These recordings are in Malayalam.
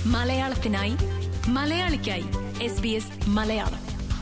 മലയാളത്തിനായി മലയാളിക്കായി എസ് ബി എസ് മലയാളം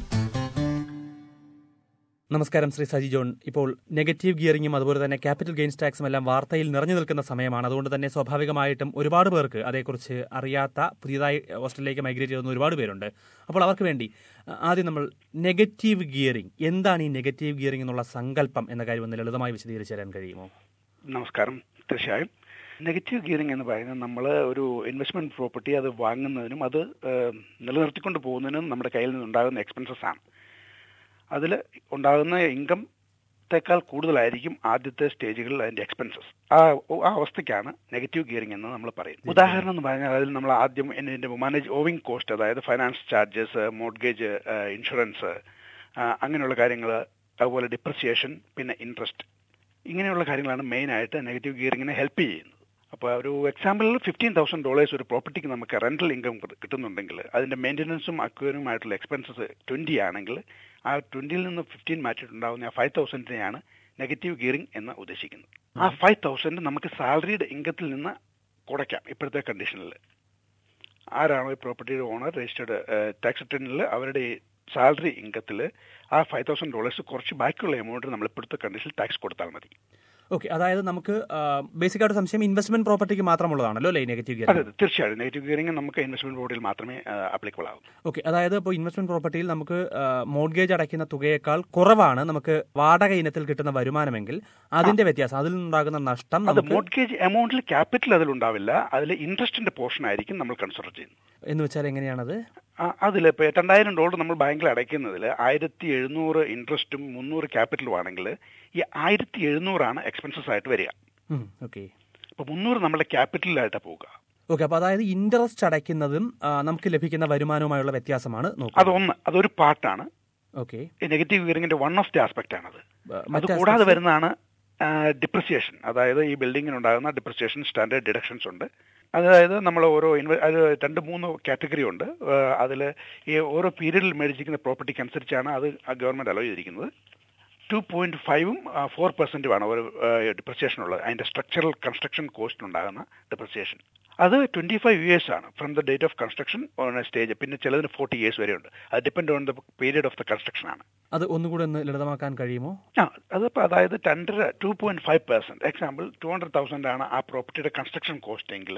നമസ്കാരം ശ്രീ സജി ജോൺ ഇപ്പോൾ നെഗറ്റീവ് ഗിയറിംഗും അതുപോലെ തന്നെ ക്യാപിറ്റൽ ഗെയിൻസ് ടാക്സും എല്ലാം വാർത്തയിൽ നിറഞ്ഞു നിൽക്കുന്ന സമയമാണ് അതുകൊണ്ട് തന്നെ സ്വാഭാവികമായിട്ടും ഒരുപാട് പേർക്ക് അതേക്കുറിച്ച് അറിയാത്ത പുതിയതായി ഓസ്ട്രേലിയയിലേക്ക് മൈഗ്രേറ്റ് ചെയ്യുന്ന ഒരുപാട് പേരുണ്ട് അപ്പോൾ അവർക്ക് വേണ്ടി ആ, ആദ്യം നമ്മൾ നെഗറ്റീവ് ഗിയറിംഗ് എന്താണ് ഈ നെഗറ്റീവ് ഗിയറിംഗ് എന്നുള്ള സങ്കല്പം എന്ന കാര്യം ഒന്ന് ലളിതമായി വിശദീകരിച്ചു തരാൻ കഴിയുമോ നമസ്കാരം തീർച്ചയായും നെഗറ്റീവ് ഗിയറിംഗ് എന്ന് പറയുന്നത് നമ്മൾ ഒരു ഇൻവെസ്റ്റ്മെന്റ് പ്രോപ്പർട്ടി അത് വാങ്ങുന്നതിനും അത് ഏഹ്, നിലനിർത്തിക്കൊണ്ട് പോകുന്നതിനും നമ്മുടെ കയ്യിൽ നിന്നുണ്ടാകുന്ന എക്സ്പെൻസസ് ആണ് അതിൽ ഉണ്ടാകുന്ന ഇൻകംത്തേക്കാൾ കൂടുതലായിരിക്കും ആദ്യത്തെ സ്റ്റേജുകളിൽ അതിന്റെ എക്സ്പെൻസസ് ആ ആ അവസ്ഥയ്ക്കാണ് നെഗറ്റീവ് ഗിയറിംഗ് എന്ന് നമ്മൾ പറയും ഉദാഹരണം എന്ന് പറഞ്ഞാൽ അതിൽ നമ്മൾ ആദ്യം ഇതിന്റെ മാനേജ് ഓവിംഗ് കോസ്റ്റ് അതായത് ഫൈനാൻസ് ചാർജസ് മോർഗേജ് ഇൻഷുറൻസ് അങ്ങനെയുള്ള കാര്യങ്ങൾ അതുപോലെ ഡിപ്രിസിയേഷൻ പിന്നെ ഇൻട്രസ്റ്റ് ഇങ്ങനെയുള്ള കാര്യങ്ങളാണ് മെയിൻ ആയിട്ട് നെഗറ്റീവ് ഗിയറിങ്ങിനെ ഹെൽപ്പ് ചെയ്യുന്നത് അപ്പോൾ ഒരു എക്സാമ്പിളിൽ ഫിഫ്റ്റീൻ തൗസൻഡ് ഡോളേഴ്സ് ഒരു പ്രോപ്പർട്ടിക്ക് നമുക്ക് റെന്റൽ ഇൻകം കിട്ടുന്നുണ്ടെങ്കിൽ അതിന്റെ മെയിൻ്റനൻസും അക്വയറുമായിട്ടുള്ള എക്സ്പെൻസസ് ട്വന്റി ആണെങ്കിൽ ആ ട്വന്റിയിൽ നിന്ന് ഫിഫ്റ്റീൻ മാറ്റിയിട്ടുണ്ടാകുന്ന ആ ഫൈവ് തൗസൻഡിനെയാണ് നെഗറ്റീവ് ഗിയറിംഗ് എന്ന് ഉദ്ദേശിക്കുന്നത് ആ ഫൈവ് തൗസൻഡ് നമുക്ക് സാലറിയുടെ ഇൻകത്തിൽ നിന്ന് കുറയ്ക്കാം ഇപ്പോഴത്തെ കണ്ടീഷനിൽ ആരാണോ ഈ പ്രോപ്പർട്ടിയുടെ ഓണർ രജിസ്റ്റേർഡ് ടാക്സ് റിട്ടേണിൽ അവരുടെ സാലറി ഇൻകത്തിൽ ആ ഫൈവ് തൗസൻഡ് ഡോളേഴ്സ് കുറച്ച് ബാക്കിയുള്ള എമൗണ്ട് നമ്മൾ ഇപ്പോഴത്തെ കണ്ടീഷനിൽ ടാക്സ് കൊടുത്താൽ മതി ഓക്കെ അതായത് നമുക്ക് ബേസിക് ആയിട്ട് സംശയം ഇൻവെസ്റ്റ്മെന്റ് പ്രോപ്പർട്ടിക്ക് മാത്രമുള്ളതാണല്ലോ അല്ലേ നെഗറ്റീവ് അതെ ഗിയറിംഗ് അതെ തീർച്ചയായും നെഗറ്റീവ് ഗിയറിംഗ് നമുക്ക് ഇൻവെസ്റ്റ്മെന്റ് ബോർഡിൽ മാത്രമേ അപ്ലിക്കബിൾ ആകും ഓക്കെ അതായത് ഇപ്പോൾ ഇൻവെസ്റ്റ്മെന്റ് പ്രോപ്പർട്ടിയിൽ നമുക്ക് മോഡ്ഗേജ് അടയ്ക്കുന്ന തുകയേക്കാൾ കുറവാണ് നമുക്ക് വാടക ഇനത്തിൽ കിട്ടുന്ന വരുമാനമെങ്കിൽ അതിന്റെ വ്യത്യാസം അതിൽ നിന്നുണ്ടാകുന്ന നഷ്ടം അത് നമുക്ക് മോർഗേജ് എമൗണ്ടിൽ ക്യാപിറ്റൽ അതിൽ ഉണ്ടാവില്ല അതിൽ ഇൻട്രസ്റ്റിന്റെ പോർഷൻ ആയിരിക്കും നമ്മൾ കൺസിഡർ ചെയ്യുന്നത് എന്ന് വെച്ചാൽ എങ്ങനെയാണത് അതിൽ ഇപ്പോൾ രണ്ടായിരം ഡോളർ നമ്മൾ ബാങ്കിൽ അടയ്ക്കുന്നതിൽ ആയിരത്തി എഴുന്നൂറ് ഇൻട്രസ്റ്റും മുന്നൂറ് ക്യാപിറ്റലും ആണെങ്കിൽ ഈ ആയിരത്തി എഴുന്നൂറാണ് എക്സ്പെൻസസ് ആയിട്ട് വരിക ഓക്കെ അപ്പോൾ മുന്നൂറ് നമ്മുടെ ക്യാപിറ്റലിലായിട്ടാണ് പോവുക ഓക്കെ അപ്പൊ അതായത് ഇൻട്രസ്റ്റ് അടയ്ക്കുന്നതും ആ, നമുക്ക് ലഭിക്കുന്ന വരുമാനവുമായുള്ള വ്യത്യാസമാണ് നോക്കുക അതൊന്ന് അതൊരു പാർട്ടാണ് ഓക്കെ ഈ നെഗറ്റീവ് ഗിയറിംഗിന്റെ വൺ ഓഫ് ദി ആസ്പെക്ട് ആണത് അത് മറ്റേ കൂടാതെ aspects- വരുന്നതാണ് ഡിപ്രിസിയേഷൻ അതായത് ഈ ബിൽഡിങ്ങിനുണ്ടാകുന്ന ഡിപ്രിസിയേഷൻ സ്റ്റാൻഡേർഡ് ഡിഡക്ഷൻസ് ഉണ്ട് അതായത് നമ്മൾ ഓരോ ഇൻവെ അത് രണ്ട് മൂന്ന് കാറ്റഗറി ഉണ്ട് അതിൽ ഈ ഓരോ പീരീഡിൽ മേടിച്ചിരിക്കുന്ന പ്രോപ്പർട്ടിക്ക് അനുസരിച്ചാണ് അത് ഗവൺമെന്റ് അലോ ചെയ്തിരിക്കുന്നത് ടു പോയിന്റ് ഫൈവും ഫോർ പെർസെന്റുമാണ് ഒരു ഡിപ്രിസിയേഷൻ ഉള്ളത് അതിന്റെ സ്ട്രക്ചറൽ കൺസ്ട്രക്ഷൻ കോസ്റ്റ് ഉണ്ടാകുന്ന ഡിപ്രിസിയേഷൻ അത് ട്വന്റി ഫൈവ് ഇയേഴ്സ് ആണ് from the date of construction on stage പിന്നെ ചിലതിന് ഫോർട്ടി ഇയേഴ്സ് വരെ ഉണ്ട് അത് depend on the period of the construction ആണ് അത് ഒന്നുകൂടെ ഒന്ന് ലളിതമാക്കാൻ കഴിയുമോ ആ അതിപ്പോൾ അതായത് രണ്ടര two point five percent example two hundred thousand ആണ് ആ പ്രോപ്പർട്ടിയുടെ കൺസ്ട്രക്ഷൻ കോസ്റ്റ് എങ്കിൽ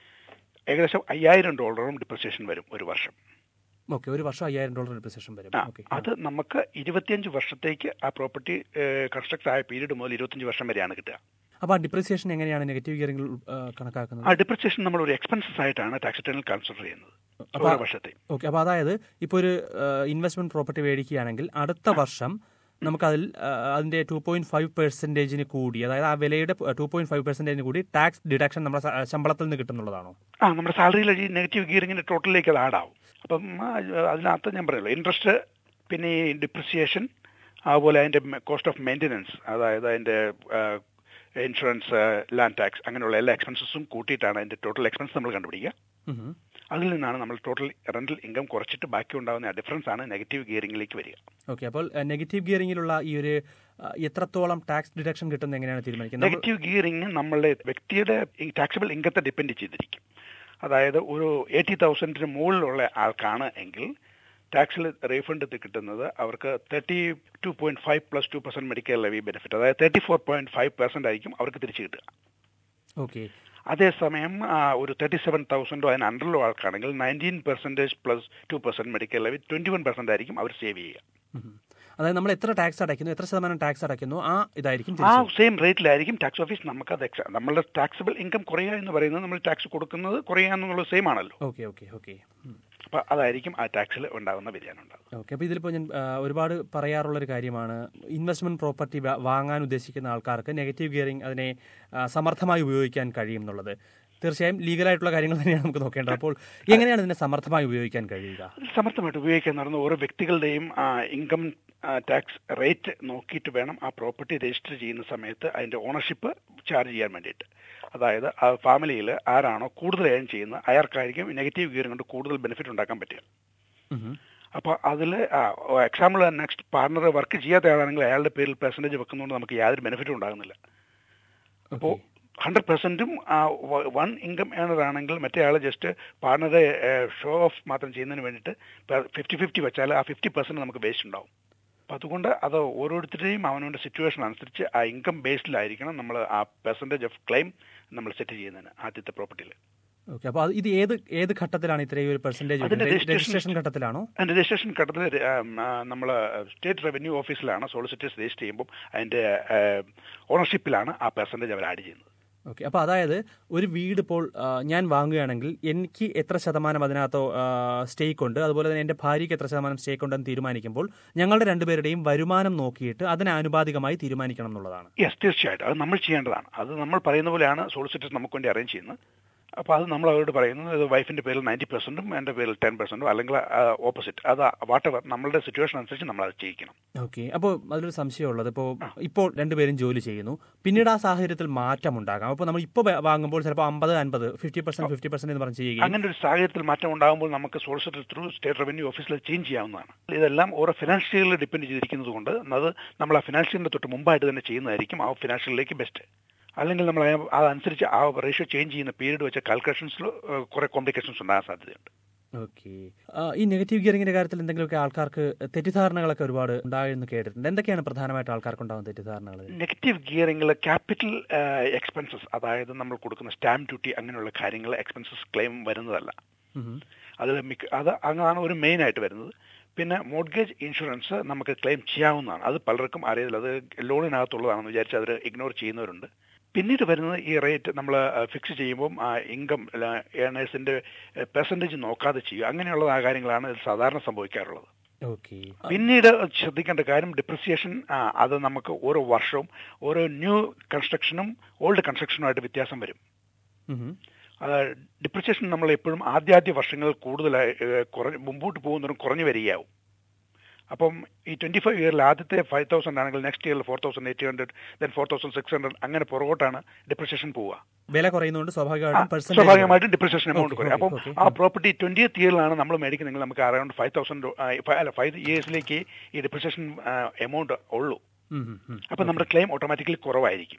ഏകദേശം അയ്യായിരം ഡോളറും ഡിപ്രിസിയേഷൻ വരും ഒരു വർഷം ഓക്കെ ഒരു വർഷം അയ്യായിരം ഡോളർ ഡിപ്രിസിയേഷൻ വരും ആ, ഓക്കെ അത് നമുക്ക് ഇരുപത്തിയഞ്ച് വർഷത്തേക്ക് ആ പ്രോപ്പർട്ടി കൺസ്ട്രക്ട് ആയ പീരീഡ് മുതൽ ഇരുപത്തിയഞ്ച് വർഷം വരെയാണ് കിട്ടുക അപ്പൊ ആ ഡിപ്രിസിയേഷൻ എങ്ങനെയാണ് നെഗറ്റീവ് ഗിയറിംഗിൽ കണക്കാക്കുന്നത് ആ ഡിപ്രിസിയേഷൻ നമ്മൾ ഒരു എക്സ്പെൻസസ് ആയിട്ടാണ് ടാക്സ് റിട്ടേണിൽ കൺസിഡർ ചെയ്യുന്നത് അപ്പൊ- ഓരോ വർഷത്തെയും ഓക്കെ അപ്പോൾ അതായത് ഇപ്പോൾ ഒരു ഇൻവെസ്റ്റ്മെന്റ് പ്രോപ്പർട്ടി മേടിക്കുകയാണെങ്കിൽ അടുത്ത വർഷം നമുക്കതിൽ ആ, അതിന്റെ ടു പോയിന്റ് ഫൈവ് പെർസെന്റേജിന് കൂടി അതായത് ആ വിലയുടെ ടു പോയിന്റ് ഫൈവ് പെർസെന്റേജിന് കൂടി ടാക്സ് ഡിഡക്ഷൻ നമ്മുടെ സ- ശമ്പളത്തിൽ നിന്ന് കിട്ടുന്നുള്ളതാണോ ആ നമ്മുടെ സാലറിയിൽ ഈ നെഗറ്റീവ് ഗിയറിങ്ങിന്റെ ടോട്ടലിലേക്ക് അത് ആഡ് ആവും അപ്പം ആ, അതിനകത്ത് ഞാൻ പറയല്ലോ ഇൻട്രസ്റ്റ് പിന്നെ ഈ ഡിപ്രിസിയേഷൻ അതുപോലെ അതിന്റെ കോസ്റ്റ് ഓഫ് മെയിൻ്റനൻസ് അതായത് അതിന്റെ ഇൻഷുറൻസ് ലാൻഡ് ടാക്സ് അങ്ങനെയുള്ള എല്ലാ എക്സ്പെൻസസും കൂട്ടിയിട്ടാണ് അതിന്റെ ടോട്ടൽ എക്സ്പെൻസ് നമ്മൾ കണ്ടുപിടിക്കുക ഉം. അതിൽ നിന്നാണ് നമ്മൾ ടോട്ടൽ റെന്റൽ ഇൻകം കുറച്ചിട്ട് ബാക്കി ഉണ്ടാകുന്ന ആ ഡിഫറൻസ് ആണ് നെഗറ്റീവ് ഗിയറിംഗിലേക്ക് വരിക ഓക്കെ അപ്പോൾ നെഗറ്റീവ് ഗിയറിംഗിലുള്ള ഈ ഒരു ആ, എത്രത്തോളം ടാക്സ് ഡിഡക്ഷൻ കിട്ടുന്നത് എങ്ങനെയാണ് തീരുമാനിക്കുന്നത് നമ്മൾ- നെഗറ്റീവ് ഗിയറിംഗ് നമ്മളുടെ വ്യക്തിയുടെ ടാക്സബിൾ ഇൻകത്തെ ഡിപ്പെൻഡ് ചെയ്തിരിക്കും അതായത് ഒരു എയ്റ്റി തൗസൻഡിന് മുകളിലുള്ള ആൾക്കാണ് എങ്കിൽ ടാക്സിൽ റീഫണ്ട് കിട്ടുന്നത് അവർക്ക് thirty two point five plus two percent medical levy benefit അതായത് thirty four point five percent ആയിരിക്കും അവർക്ക് തിരിച്ചു കിട്ടുക ഓക്കെ അതേസമയം ആ, ഒരു തേർട്ടി സെവൻ തൗസൻഡോ അതിന് അണ്ടറിലോ ആൾക്കാണെങ്കിൽ nineteen percentage plus two percent medical levy twenty one percent ആയിരിക്കും അവർ സേവ് ചെയ്യുക ഉം. അതായത് നമ്മൾ എത്ര ടാക്സ് അടയ്ക്കുന്നു എത്ര ശതമാനം ടാക്സ് അടയ്ക്കുന്നു ആ ഇതായിരിക്കും ആ തിരിച്ച് സെയിം റേറ്റിലായിരിക്കും ടാക്സ് ഓഫീസ് നമുക്ക് അത് എക്സാ നമ്മളുടെ ടാക്സബിൾ ഇൻകം കുറയുക എന്ന് പറയുന്നത് നമ്മൾ ടാക്സ് കൊടുക്കുന്നത് കുറയുക എന്നുള്ളത് സെയിം ആണല്ലോ ഓക്കെ ഓക്കെ ഓക്കെ ഉം. അപ്പൊ അതായിരിക്കും ആ ടാക്സിൽ ഉണ്ടാകുന്ന വ്യതിയാനം ഉണ്ടാകുന്നത് ഓക്കെ അപ്പോൾ ഇതിലിപ്പോൾ ഞാൻ ആ, ഒരുപാട് പറയാറുള്ളൊരു കാര്യമാണ് ഇൻവെസ്റ്റ്മെന്റ് പ്രോപ്പർട്ടി വാ- വാങ്ങാൻ ഉദ്ദേശിക്കുന്ന ആൾക്കാർക്ക് നെഗറ്റീവ് ഗിയറിംഗ് അതിനെ ആ, സമർത്ഥമായി ഉപയോഗിക്കാൻ കഴിയും എന്നുള്ളത് തീർച്ചയായും ലീഗലായിട്ടുള്ള കാര്യങ്ങൾ തന്നെയാണ് നമുക്ക് നോക്കേണ്ടത് അപ്പോൾ എങ്ങനെയാണ് ഇതിനെ സമർത്ഥമായി ഉപയോഗിക്കാൻ കഴിയുക അതിൽ സമർത്ഥമായിട്ട് ഉപയോഗിക്കാൻ നടന്ന ഓരോ വ്യക്തികളുടെയും ഇൻകം ടാക്സ് റേറ്റ് നോക്കിയിട്ട് വേണം ആ പ്രോപ്പർട്ടി രജിസ്റ്റർ ചെയ്യുന്ന സമയത്ത് അതിന്റെ ഓണർഷിപ്പ് ചാർജ് ചെയ്യാൻ വേണ്ടിയിട്ട് അതായത് ആ ഫാമിലിയിൽ ആരാണോ കൂടുതൽ ഏൺ ചെയ്യുന്നത് അയാൾക്കായിരിക്കും നെഗറ്റീവ് ഗിയറിംഗ് കൊണ്ട് കൂടുതൽ ബെനിഫിറ്റ് ഉണ്ടാക്കാൻ പറ്റുക ഉം. അപ്പോൾ അതിൽ എക്സാമ്പിൾ നെക്സ്റ്റ് പാർട്ണർ വർക്ക് ചെയ്യാത്ത ആളാണെങ്കിൽ അയാളുടെ പേരിൽ പെർസെൻറ്റേജ് വെക്കുന്നതുകൊണ്ട് നമുക്ക് യാതൊരു ബെനിഫിറ്റും ഉണ്ടാകുന്നില്ല അപ്പോൾ ഹൺഡ്രഡ് പെർസെന്റും വൺ ഇൻകം ഏണർ ആണെങ്കിൽ മറ്റേ ആൾ ജസ്റ്റ് പാർട്ണറെ ഷോ ഓഫ് മാത്രം ചെയ്യുന്നതിന് വേണ്ടിയിട്ട് ഫിഫ്റ്റി ഫിഫ്റ്റി വെച്ചാൽ ആ ഫിഫ്റ്റി പെർസെന്റ് നമുക്ക് വേസ്റ്റ് ഉണ്ടാവും അപ്പം അതുകൊണ്ട് അത് ഓരോരുത്തരുടെയും അവനവൻ്റെ സിറ്റുവേഷൻ അനുസരിച്ച് ആ ഇൻകം ബേസ്ഡിലായിരിക്കണം നമ്മൾ ആ പെർസെൻറ്റേജ് ഓഫ് ക്ലെയിം നമ്മൾ സെറ്റ് ചെയ്യുന്നതിന് ആദ്യത്തെ പ്രോപ്പർട്ടിയിൽ ഓക്കെ അപ്പോൾ ഇത് ഏത് ഏത് ഘട്ടത്തിലാണ് ഇത്രയും ഒരു പെർസെന്റേജ് അതിന്റെ registration- രജിസ്ട്രേഷൻ ഘട്ടത്തിലാണോ അതിന്റെ രജിസ്ട്രേഷൻ ഘട്ടത്തിൽ നമ്മൾ സ്റ്റേറ്റ് റവന്യൂ ഓഫീസിലാണ് സോളിസിറ്റേഴ്സ് രജിസ്റ്റർ ചെയ്യുമ്പോൾ അതിന്റെ ഓണർഷിപ്പിലാണ് ആ പെർസെൻറ്റേജ് അവർ ആഡ് ചെയ്യുന്നത് ഓക്കെ അപ്പോൾ അതായത് ഒരു വീട് ഇപ്പോൾ ആ, ഞാൻ വാങ്ങുകയാണെങ്കിൽ എനിക്ക് എത്ര ശതമാനം അതിനകത്ത് സ്റ്റേക്ക് ഉണ്ട് അതുപോലെ തന്നെ എൻ്റെ ഭാര്യയ്ക്ക് എത്ര ശതമാനം സ്റ്റേക്ക് ഉണ്ടെന്ന് തീരുമാനിക്കുമ്പോൾ ഞങ്ങളുടെ രണ്ടുപേരുടെയും വരുമാനം നോക്കിയിട്ട് അതിന് ആനുപാതികമായി തീരുമാനിക്കണം എന്നുള്ളതാണ് യെസ് തീർച്ചയായിട്ടും അത് നമ്മൾ ചെയ്യേണ്ടതാണ് അത് നമ്മൾ പറയുന്ന പോലെയാണ് സോളിസിറ്റേഴ്സ് നമുക്ക് വേണ്ടി അറേഞ്ച് ചെയ്യുന്നത് അപ്പോൾ അത് നമ്മൾ അവരോട് പറയുന്നത് ഇത് വൈഫിന്റെ പേരിൽ നയൻറ്റി പെർസെന്റും എൻ്റെ പേരിൽ ടെൻ പെർസെന്റും അല്ലെങ്കിൽ ഓപ്പോസിറ്റ് അത് വാട്ട് എവർ നമ്മളുടെ സിറ്റുവേഷൻ അനുസരിച്ച് നമ്മൾ അത് ചെയ്യിക്കണം ഓക്കെ അപ്പോൾ അതിലൊരു സംശയമുള്ളത് ഇപ്പോൾ ഇപ്പോൾ രണ്ടുപേരും ജോലി ചെയ്യുന്നു പിന്നീട് ആ സാഹചര്യത്തിൽ മാറ്റം ഉണ്ടാകാം അപ്പോൾ നമ്മൾ ഇപ്പോൾ വാങ്ങുമ്പോൾ ചിലപ്പോൾ അമ്പത് അൻപത് ഫിഫ്റ്റി പെർസെന്റ് ഫിഫ്റ്റി പെർസെന്റ് എന്ന് പറഞ്ഞ് ചെയ്യുകയും അങ്ങനെ ഒരു സാഹചര്യത്തിൽ മാറ്റം ഉണ്ടാകുമ്പോൾ നമുക്ക് സോളിസിറ്റർ ത്രൂ സ്റ്റേറ്റ് റവന്യൂ ഓഫീസിൽ ചേഞ്ച് ചെയ്യാവുന്നതാണ് ഇതെല്ലാം ഓരോ ഫിനാൻഷ്യലിൽ ഡിപ്പെൻഡ് ചെയ്തിരിക്കുന്നത് കൊണ്ട് അത് നമ്മൾ ആ ഫിനാൻഷ്യലിന്റെ തൊട്ട് മുമ്പായിട്ട് തന്നെ ചെയ്യുന്നതായിരിക്കും ആ ഫിനാൻഷ്യലിലേക്ക് ബെസ്റ്റ് അല്ലെങ്കിൽ നമ്മൾ ആ- അതനുസരിച്ച് ആ റേഷ്യോ ചേഞ്ച് ചെയ്യുന്ന പീരീഡ് വെച്ച കാൽക്കുലേഷൻസിൽ കുറെ കോംപ്ലിക്കേഷൻസ് ഉണ്ടാകാൻ സാധ്യതയുണ്ട് ഓക്കെ ഈ നെഗറ്റീവ് ഗിയറിംഗിന്റെ കാര്യത്തിൽ എന്തെങ്കിലുമൊക്കെ ആൾക്കാർക്ക് തെറ്റിദ്ധാരണകളൊക്കെ ഒരുപാട് ഉണ്ടായെന്ന് കേട്ടിട്ടുണ്ട് എന്തൊക്കെയാണ് പ്രധാനമായിട്ട് ആൾക്കാർക്ക് ഉണ്ടാകുന്ന തെറ്റിദ്ധാരണകൾ നെഗറ്റീവ് ഗിയറിംഗിൽ ക്യാപിറ്റൽ എക്സ്പെൻസസ് അതായത് നമ്മൾ കൊടുക്കുന്ന സ്റ്റാമ്പ് ഡ്യൂട്ടി അങ്ങനെയുള്ള കാര്യങ്ങൾ എക്സ്പെൻസസ് ക്ലെയിം വരുന്നതല്ല അതിൽ മിക്ക അത് അങ്ങനെയാണ് ഒരു മെയിൻ ആയിട്ട് വരുന്നത് പിന്നെ മോഡ്ഗേജ് ഇൻഷുറൻസ് നമുക്ക് ക്ലെയിം ചെയ്യാവുന്നതാണ് അത് പലർക്കും അറിയത്തില്ല അത് ലോണിനകത്തുള്ളതാണെന്ന് വിചാരിച്ച് അവർ ഇഗ്നോർ ചെയ്യുന്നവരുണ്ട് പിന്നീട് വരുന്നത് ഈ റേറ്റ് നമ്മൾ ഫിക്സ് ചെയ്യുമ്പം ആ ഇൻകം ഏണേഴ്സിന്റെ പെർസെൻറ്റേജ് നോക്കാതെ ചെയ്യുക അങ്ങനെയുള്ള ആ കാര്യങ്ങളാണ് ഇത് സാധാരണ സംഭവിക്കാറുള്ളത് ഓക്കെ പിന്നീട് ശ്രദ്ധിക്കേണ്ട കാര്യം ഡിപ്രിസിയേഷൻ അത് നമുക്ക് ഓരോ വർഷവും ഓരോ ന്യൂ കൺസ്ട്രക്ഷനും ഓൾഡ് കൺസ്ട്രക്ഷനുമായിട്ട് വ്യത്യാസം വരും ഡിപ്രിസിയേഷൻ നമ്മൾ എപ്പോഴും ആദ്യാദ്യ വർഷങ്ങൾ കൂടുതലായി ഏഹ്, കുറഞ്ഞ് മുമ്പോട്ട് പോകുന്നതും കുറഞ്ഞു വരികയാവും അപ്പം ഈ ട്വന്റി ഫൈവ് ഇയറിൽ ആദ്യത്തെ ഫൈവ് തൗസൻഡ് ആണെങ്കിൽ നെക്സ്റ്റ് ഇയറിൽ four thousand eight hundred then four thousand six hundred അങ്ങനെ പുറകോട്ടാണ് ഡിപ്രിസിയേഷൻ പോവുക വില കുറയുന്നതുകൊണ്ട് സ്വാഭാവികമായിട്ടും പെർസെന്റ് സ്വാഭാവികമായിട്ടും ഡിപ്രിസിയേഷൻ എമൗണ്ട് Okay, കുറയും അപ്പം okay, ആ പ്രോപ്പർട്ടി ട്വന്റി ഇയറിലാണ് നമ്മൾ മേടിക്കുന്നെങ്കിൽ നമുക്ക് അറൌണ്ട് ഫൈവ് തൗസൻഡ് അല്ല ഫൈവ് ഇയേഴ്സിലേക്ക് ഈ ഡിപ്രിസിയേഷൻ എമൗണ്ട് ഉള്ളൂ അപ്പം നമ്മുടെ ക്ലെയിം ഓട്ടോമാറ്റിക്കലി കുറവായിരിക്കും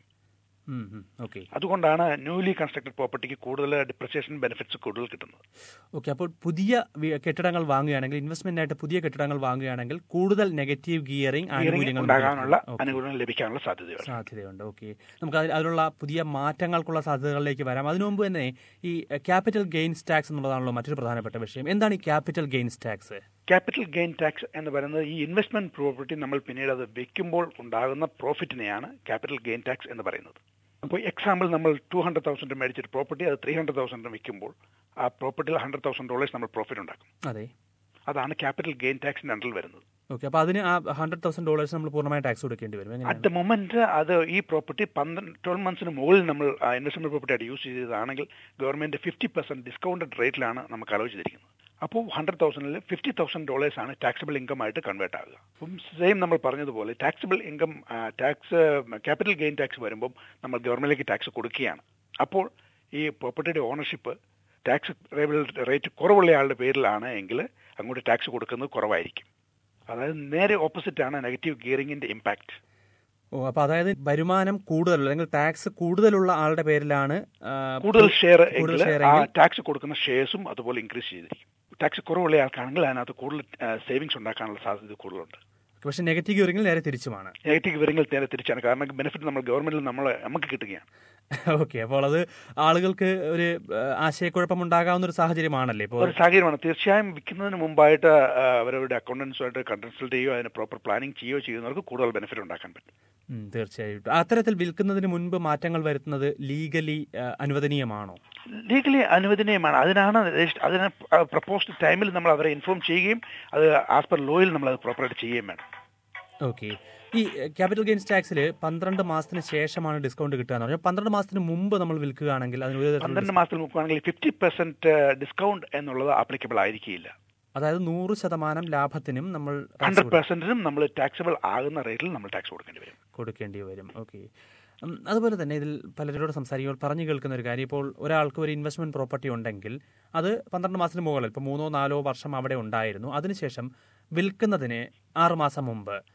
ഓക്കെ അതുകൊണ്ടാണ് ന്യൂലി കൺസ്ട്രക്റ്റഡ് പ്രോപ്പർട്ടിക്ക് കൂടുതൽ ഡിപ്രിസിയേഷൻ ബെനിഫിറ്റ്സ് കൂടുതൽ കിട്ടുന്നത് ഓക്കെ അപ്പോൾ പുതിയ വി- കെട്ടിടങ്ങൾ വാങ്ങുകയാണെങ്കിൽ ഇൻവെസ്റ്റ്മെന്റിനായിട്ട് പുതിയ കെട്ടിടങ്ങൾ വാങ്ങുകയാണെങ്കിൽ കൂടുതൽ നെഗറ്റീവ് ഗിയറിംഗ് Gearing ആനുകൂല്യങ്ങൾ ഉണ്ടാകാനുള്ള ലഭിക്കും. Okay. അനുകൂലങ്ങൾ ലഭിക്കാനുള്ള സാധ്യതയുണ്ട് സാധ്യതയുണ്ട് ഓക്കെ നമുക്ക് അതിൽ അതിലുള്ള പുതിയ മാറ്റങ്ങൾക്കുള്ള സാധ്യതകളിലേക്ക് വരാം അതിനു മുമ്പ് തന്നെ ഈ ക്യാപിറ്റൽ ഗെയിൻസ് ടാക്സ് എന്നുള്ളതാണല്ലോ മറ്റൊരു പ്രധാനപ്പെട്ട വിഷയം എന്താണ് ഈ capital gains tax capital gain tax എന്ന് പറയുന്നത് ഈ ഇൻവെസ്റ്റ്മെന്റ് പ്രോപ്പർട്ടി നമ്മൾ പിന്നീട് അത് വെക്കുമ്പോൾ ഉണ്ടാകുന്ന പ്രോഫിറ്റിനെയാണ് ക്യാപിറ്റൽ ഗെയിൻ ടാക്സ് എന്ന് പറയുന്നത് അപ്പോൾ എക്സാമ്പിൾ നമ്മൾ ടു ഹൺഡ്രഡ് തൗസൻഡ് മേടിച്ചൊരു പ്രോപ്പർട്ടി അത് ത്രീ ഹൺഡ്രഡ് തൗസൻഡ് വിൽക്കുമ്പോൾ ആ പ്രോപ്പർട്ടിയിൽ ഹൺഡ്രഡ് തൗസൻഡ് ഡോളേഴ്സ് നമ്മൾ പ്രോഫിറ്റ് ഉണ്ടാക്കും അതെ അതാണ് ക്യാപിറ്റൽ ഗെയിൻ ടാക്സിന്റെ അണ്ടറിൽ വരുന്നത് ഓക്കെ അപ്പോൾ അതിന് ആ ഹൺഡ്രഡ് തൗസൻഡ് ഡോളേഴ്സ് നമ്മൾ പൂർണ്ണമായി ടാക്സ് കൊടുക്കേണ്ടി വരും അറ്റ് എങ്ങനെയാണ് ദ മൊമെന്റ് അത് ഈ പ്രോപ്പർട്ടി പന്ത്രണ്ട് ട്വൽവ് മന്ത്സിന് മുകളിൽ നമ്മൾ ഇൻവെസ്റ്റ്മെന്റ് പ്രോപ്പർട്ടി ആയിട്ട് യൂസ് ചെയ്തതാണെങ്കിൽ government fifty percent discounted rate നമുക്ക് അലോ ചെയ്തിരിക്കുന്നത് അപ്പോൾ ഹൺഡ്രഡ് തൗസൻഡിൽ ഫിഫ്റ്റി തൗസൻഡ് ഡോളേഴ്സ് ആണ് ടാക്സിബിൾ ഇൻകം ആയിട്ട് കൺവേർട്ട് ആകുക അപ്പം സെയിം നമ്മൾ പറഞ്ഞതുപോലെ taxable income tax capital gain tax വരുമ്പം നമ്മൾ ഗവൺമെന്റിലേക്ക് ടാക്സ് കൊടുക്കുകയാണ് അപ്പോൾ ഈ പ്രോപ്പർട്ടിയുടെ ഓണർഷിപ്പ് ടാക്സ് റേറ്റ് കുറവുള്ള ആളുടെ പേരിലാണ് എങ്കിൽ അങ്ങോട്ട് ടാക്സ് കൊടുക്കുന്നത് കുറവായിരിക്കും അതായത് നേരെ ഓപ്പോസിറ്റ് ആണ് നെഗറ്റീവ് ഗിയറിംഗിന്റെ ഇമ്പാക്ട് ഓ അപ്പോൾ അതായത് വരുമാനം കൂടുതൽ അല്ലെങ്കിൽ ടാക്സ് കൂടുതലുള്ള ആളുടെ പേരിലാണ് ആ, കൂടുതൽ ഷെയർ കൂടുതൽ എങ്കിൽ share ആ എങ്കിൽ ടാക്സ് കൊടുക്കുന്ന ഷെയർസും അതുപോലെ ഇൻക്രീസ് ചെയ്തിരിക്കും ടാക്സ് കുറവുള്ള ആൾക്കാണെങ്കിൽ അതിനകത്ത് കൂടുതൽ സേവിങ്സ് ഉണ്ടാക്കാനുള്ള സാധ്യത കൂടുതലുണ്ട് പക്ഷെ നെഗറ്റീവ് ഗിയറിംഗിൽ നേരെ തിരിച്ചുമാണ് നെഗറ്റീവ് വിവരങ്ങൾ നേരെ തിരിച്ചാണ് കാരണം ബെനിഫിറ്റ് നമ്മൾ ഗവൺമെന്റിൽ നമ്മൾ നമുക്ക് കിട്ടുകയാണ് ഓക്കെ അപ്പോൾ അത് ആളുകൾക്ക് ഒരു ആ, ആശയക്കുഴപ്പം ഉണ്ടാകാവുന്ന ഒരു സാഹചര്യമാണല്ലേ ഇപ്പോൾ ഒരു സാഹചര്യമാണ് തീർച്ചയായും വിൽക്കുന്നതിന് മുമ്പായിട്ട് ആ, അവരവരുടെ അക്കൗണ്ടൻസുമായിട്ട് കൺസൾട്ട് ചെയ്യുകയോ അതിന് പ്രോപ്പർ പ്ലാനിങ് ചെയ്യുകയോ ചെയ്യുന്നവർക്ക് കൂടുതൽ ബെനിഫിറ്റ് ഉണ്ടാക്കാൻ പറ്റും ഉം, തീർച്ചയായിട്ടും അത്തരത്തിൽ വിൽക്കുന്നതിന് മുൻപ് മാറ്റങ്ങൾ വരുത്തുന്നത് ലീഗലി അനുവദനീയമാണോ ലീഗലി അനുവദനീയമാണ് അതിനാണ് രജിസ്റ്റ- അതിന് പ്രപ്പോസ്ഡ് ടൈമിൽ നമ്മൾ അവരെ ഇൻഫോം ചെയ്യുകയും അത് ആസ് പെർ ലോയിൽ നമ്മൾ അത് പ്രോപ്പറായിട്ട് ചെയ്യുകയും വേണം ഓക്കെ ഈ ക്യാപിറ്റൽ ഗെയിൻസ് ടാക്സിൽ പന്ത്രണ്ട് മാസത്തിന് ശേഷമാണ് ഡിസ്കൗണ്ട് കിട്ടുക എന്ന് പറഞ്ഞാൽ പന്ത്രണ്ട് മാസത്തിന് മുമ്പ് നമ്മൾ വിൽക്കുകയാണെങ്കിൽ അതിന് ഒരു തരത്തിലുള്ള പന്ത്രണ്ട് മാസത്തിൽ നോക്കുകയാണെങ്കിൽ ഫിഫ്റ്റി പെർസെന്റ് ഡിസ്കൗണ്ട് എന്നുള്ളത് ആപ്ലിക്കബിൾ ആയിരിക്കില്ല അതായത് നൂറ് ശതമാനം ലാഭത്തിനും നമ്മൾ tax ഹൺഡ്രഡ് പെർസെന്റിനും നമ്മൾ ടാക്സബിൾ ആകുന്ന റേറ്റിൽ നമ്മൾ ടാക്സ് കൊടുക്കേണ്ടി വരും കൊടുക്കേണ്ടി വരും ഓക്കെ അതുപോലെ തന്നെ ഇതിൽ പലരോട് സംസാരിക്കുമ്പോൾ പറഞ്ഞു കേൾക്കുന്ന ഒരു കാര്യം ഇപ്പോൾ ഒരാൾക്ക് ഒരു ഇൻവെസ്റ്റ്മെന്റ് പ്രോപ്പർട്ടി ഉണ്ടെങ്കിൽ അത് പന്ത്രണ്ട് മാസത്തിന് മുകളിൽ ഇപ്പോൾ മൂന്നോ നാലോ വർഷം അവിടെ ഉണ്ടായിരുന്നു അതിനുശേഷം വിൽക്കുന്നതിന് ആറ് മാസം മുമ്പ്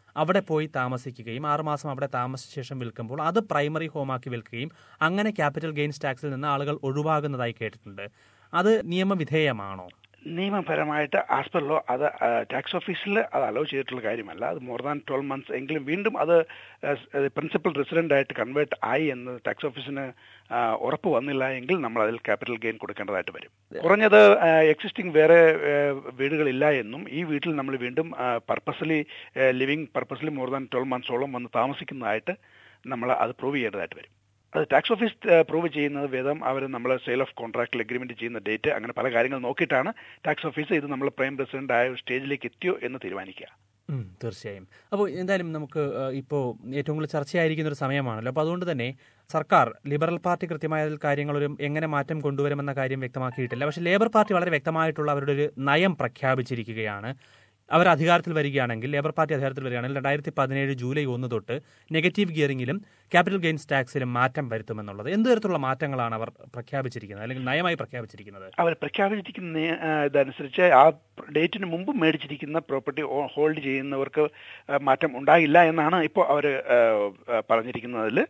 അവിടെ പോയി താമസിക്കുകയും ആറുമാസം അവിടെ താമസിച്ച ശേഷം വിൽക്കുമ്പോൾ അത് പ്രൈമറി ഹോമാക്കി വിൽക്കുകയും അങ്ങനെ ക്യാപിറ്റൽ ഗെയിൻസ് ടാക്സിൽ നിന്ന് ആളുകൾ ഒഴിവാകുന്നതായി കേട്ടിട്ടുണ്ട് അത് നിയമവിധേയമാണോ നിയമപരമായിട്ട് ആസ് പെർ ലോ അത് ടാക്സ് ഓഫീസിൽ അത് അലോ ചെയ്തിട്ടുള്ള കാര്യമല്ല അത് മോർ ദാൻ ട്വൽവ് മന്ത്സ് എങ്കിലും വീണ്ടും അത് പ്രിൻസിപ്പൽ റെസിഡന്റ് ആയിട്ട് കൺവേർട്ട് ആയി എന്ന് ടാക്സ് ഓഫീസിന് ഉറപ്പ് വന്നില്ല എങ്കിൽ നമ്മൾ അതിൽ ക്യാപിറ്റൽ ഗെയിൻ കൊടുക്കേണ്ടതായിട്ട് വരും കുറഞ്ഞത് എക്സിസ്റ്റിംഗ് വേറെ വീടുകളില്ല എന്നും ഈ വീട്ടിൽ നമ്മൾ വീണ്ടും purposely living purposely more than twelve മന്ത്സോളം വന്ന് താമസിക്കുന്നതായിട്ട് നമ്മൾ അത് പ്രൂവ് ചെയ്യേണ്ടതായിട്ട് വരും അത് ടാക്സ് ഓഫീസ് പ്രൂവ് ചെയ്യുന്നത് വേദം അവർ നമ്മൾ സെയിൽ ഓഫ് കോൺട്രാക്ട് അഗ്രിമെന്റ് ചെയ്യുന്ന ഡേറ്റ് അങ്ങനെ പല കാര്യങ്ങൾ നോക്കിയിട്ടാണ് ടാക്സ് ഓഫീസ് ഇത് നമ്മൾ പ്രൈം പ്രസിഡന്റ് ആയ സ്റ്റേജിലേക്ക് എത്തിയോ എന്ന് തീരുമാനിക്കുക തീർച്ചയായും അപ്പോൾ എന്തായാലും നമുക്ക് ഇപ്പോൾ ഏറ്റവും കൂടുതൽ ചർച്ചയായിരിക്കുന്ന ഒരു സമയമാണല്ലോ അപ്പോൾ അതുകൊണ്ട് തന്നെ സർക്കാർ ലിബറൽ പാർട്ടി കൃത്യമായ കാര്യങ്ങളൊരു എങ്ങനെ മാറ്റം കൊണ്ടുവരുമെന്ന കാര്യം വ്യക്തമാക്കിയിട്ടില്ല പക്ഷേ ലേബർ പാർട്ടി വളരെ വ്യക്തമായിട്ടുള്ള അവരുടെ ഒരു നയം പ്രഖ്യാപിച്ചിരിക്കുകയാണ് അവർ അധികാരത്തിൽ വരികയാണെങ്കിൽ ലേബർ പാർട്ടി അധികാരത്തിൽ വരികയാണെങ്കിൽ രണ്ടായിരത്തി പതിനേഴ് ജൂലൈ ഒന്ന് തൊട്ട് നെഗറ്റീവ് ഗിയറിംഗിലും ക്യാപിറ്റൽ ഗെയിൻസ് ടാക്സിലും മാറ്റം വരുത്തുമെന്നുള്ളത് എന്ത് തരത്തിലുള്ള മാറ്റങ്ങളാണ് അവർ പ്രഖ്യാപിച്ചിരിക്കുന്നത് അല്ലെങ്കിൽ നയമായി പ്രഖ്യാപിച്ചിരിക്കുന്നത് അവർ പ്രഖ്യാപിച്ചിരിക്കുന്ന ഇതനുസരിച്ച് ആ ഡേറ്റിന് മുമ്പ് മേടിച്ചിരിക്കുന്ന പ്രോപ്പർട്ടി ഹോൾഡ് ചെയ്യുന്നവർക്ക് മാറ്റം ഉണ്ടാകില്ല എന്നാണ് ഇപ്പോൾ അവർ പറഞ്ഞിരിക്കുന്നതിൽ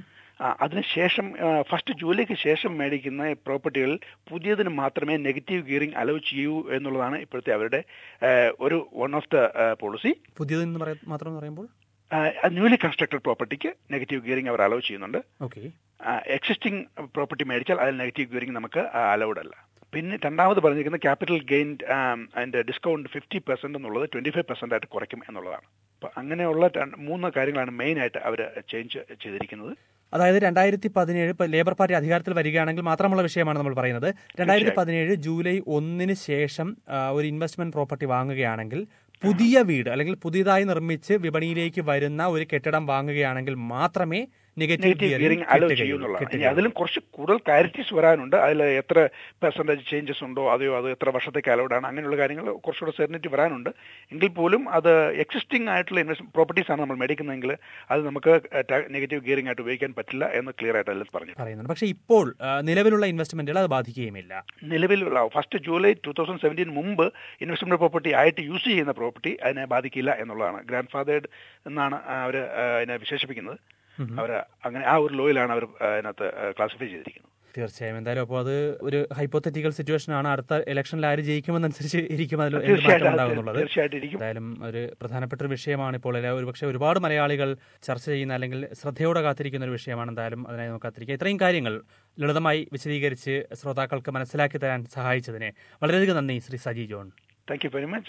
അതിനുശേഷം ഫസ്റ്റ് ജൂലൈക്ക് ശേഷം മേടിക്കുന്ന പ്രോപ്പർട്ടികൾ പുതിയതിന് മാത്രമേ നെഗറ്റീവ് ഗിയറിംഗ് അലോ ചെയ്യൂ എന്നുള്ളതാണ് ഇപ്പോഴത്തെ അവരുടെ ഒരു വൺ ഓഫ് ദ പോളിസി പുതിയതെന്ന് മാത്രം പറയുമ്പോൾ ന്യൂലി കൺസ്ട്രക്റ്റഡ് പ്രോപ്പർട്ടിക്ക് നെഗറ്റീവ് ഗിയറിംഗ് അവർ അലോ ചെയ്യുന്നുണ്ട് ഓക്കെ എക്സിസ്റ്റിംഗ് പ്രോപ്പർട്ടി മേടിച്ചാൽ അതിൽ നെഗറ്റീവ് ഗിയറിംഗ് നമുക്ക് അലൗഡ് അല്ല പിന്നെ രണ്ടാമത് പറഞ്ഞിരിക്കുന്ന ക്യാപിറ്റൽ ഗെയിൻ അതിന്റെ ഡിസ്കൗണ്ട് ഫിഫ്റ്റി പെർസെന്റ് എന്നുള്ളത് ട്വന്റി ഫൈവ് പെർസെന്റ് ആയിട്ട് കുറയ്ക്കും എന്നുള്ളതാണ് അപ്പൊ അങ്ങനെയുള്ള മൂന്ന് കാര്യങ്ങളാണ് മെയിൻ ആയിട്ട് അവർ ചേഞ്ച് ചെയ്തിരിക്കുന്നത് അതായത് രണ്ടായിരത്തി പതിനേഴ് ഇപ്പൊ ലേബർ പാർട്ടി അധികാരത്തിൽ വരികയാണെങ്കിൽ മാത്രമുള്ള വിഷയമാണ് നമ്മൾ പറയുന്നത് രണ്ടായിരത്തി പതിനേഴ് ജൂലൈ ഒന്നിന് ശേഷം ഒരു ഇൻവെസ്റ്റ്മെന്റ് പ്രോപ്പർട്ടി വാങ്ങുകയാണെങ്കിൽ പുതിയ വീട് അല്ലെങ്കിൽ പുതിയതായി നിർമ്മിച്ച് വിപണിയിലേക്ക് വരുന്ന ഒരു കെട്ടിടം വാങ്ങുകയാണെങ്കിൽ മാത്രമേ നെഗറ്റീവ് ഗിയറിംഗ് അലോ ചെയ്യുന്നുള്ളതാണ് അതിലും കുറച്ച് കൂടുതൽ ക്ലാരിറ്റീസ് വരാനുണ്ട് അതിൽ എത്ര പെർസെന്റേജ് ചേഞ്ചസ് ഉണ്ടോ അതെയോ അത് എത്ര വർഷത്തേക്ക് അലൗഡ് ആണ് അങ്ങനെയുള്ള കാര്യങ്ങൾ കുറച്ചുകൂടെ സെർണിറ്റി വരാനുണ്ട് എങ്കിൽ പോലും അത് എക്സിസ്റ്റിംഗ് ആയിട്ടുള്ള ഇൻവെസ്റ്റ് പ്രോപ്പർട്ടീസ് ആണ് നമ്മൾ മേടിക്കുന്നതെങ്കിൽ അത് നമുക്ക് നെഗറ്റീവ് ഗിയറിംഗ് ആയിട്ട് ഉപയോഗിക്കാൻ പറ്റില്ല എന്ന് ക്ലിയർ ആയിട്ട് അതിൽ പറഞ്ഞു പറയുന്നുണ്ട് പക്ഷേ ഇപ്പോൾ നിലവിലുള്ള ഇൻവെസ്റ്റ്മെന്റുകൾ അത് ബാധിക്കുകയുമില്ല നിലവിലുള്ള first July two thousand seventeen മുമ്പ് ഇൻവെസ്റ്റ്മെന്റ് പ്രോപ്പർട്ടി ആയിട്ട് യൂസ് ചെയ്യുന്ന പ്രോപ്പർട്ടി അതിനെ ബാധിക്കില്ല എന്നുള്ളതാണ് ഗ്രാൻഡ് ഫാദേഡ് എന്നാണ് അവർ അതിനെ വിശേഷിപ്പിക്കുന്നത് അവർ അങ്ങനെ ആ ഒരു ലോയിലാണ് അവർ അതിനകത്ത് ക്ലാസിഫൈ ചെയ്തിരിക്കുന്നത് തീർച്ചയായും എന്തായാലും അപ്പോൾ അത് ഒരു ഹൈപ്പോത്തറ്റിക്കൽ സിറ്റുവേഷൻ ആണ് അടുത്ത ഇലക്ഷനിൽ ആര് ജയിക്കുമെന്നനുസരിച്ച് ഇരിക്കും അതിൽ ഉണ്ടാകുന്നുള്ളത് എന്തായാലും ഒരു പ്രധാനപ്പെട്ട ഒരു വിഷയമാണ് ഇപ്പോൾ ഒരുപക്ഷെ ഒരുപാട് മലയാളികൾ ചർച്ച ചെയ്യുന്ന അല്ലെങ്കിൽ ശ്രദ്ധയോടെ കാത്തിരിക്കുന്ന ഒരു വിഷയമാണ് എന്തായാലും അതിനായി നമുക്ക് കാത്തിരിക്കുക ഇത്രയും കാര്യങ്ങൾ ലളിതമായി വിശദീകരിച്ച് ശ്രോതാക്കൾക്ക് മനസ്സിലാക്കി തരാൻ സഹായിച്ചതിന് വളരെയധികം നന്ദി Shri Saji John thank you very much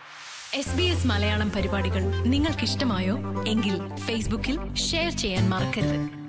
S B S Malayalam പരിപാടികൾ നിങ്ങൾക്കിഷ്ടമായോ എങ്കിൽ ഫേസ്ബുക്കിൽ ഷെയർ ചെയ്യാൻ മറക്കരുത്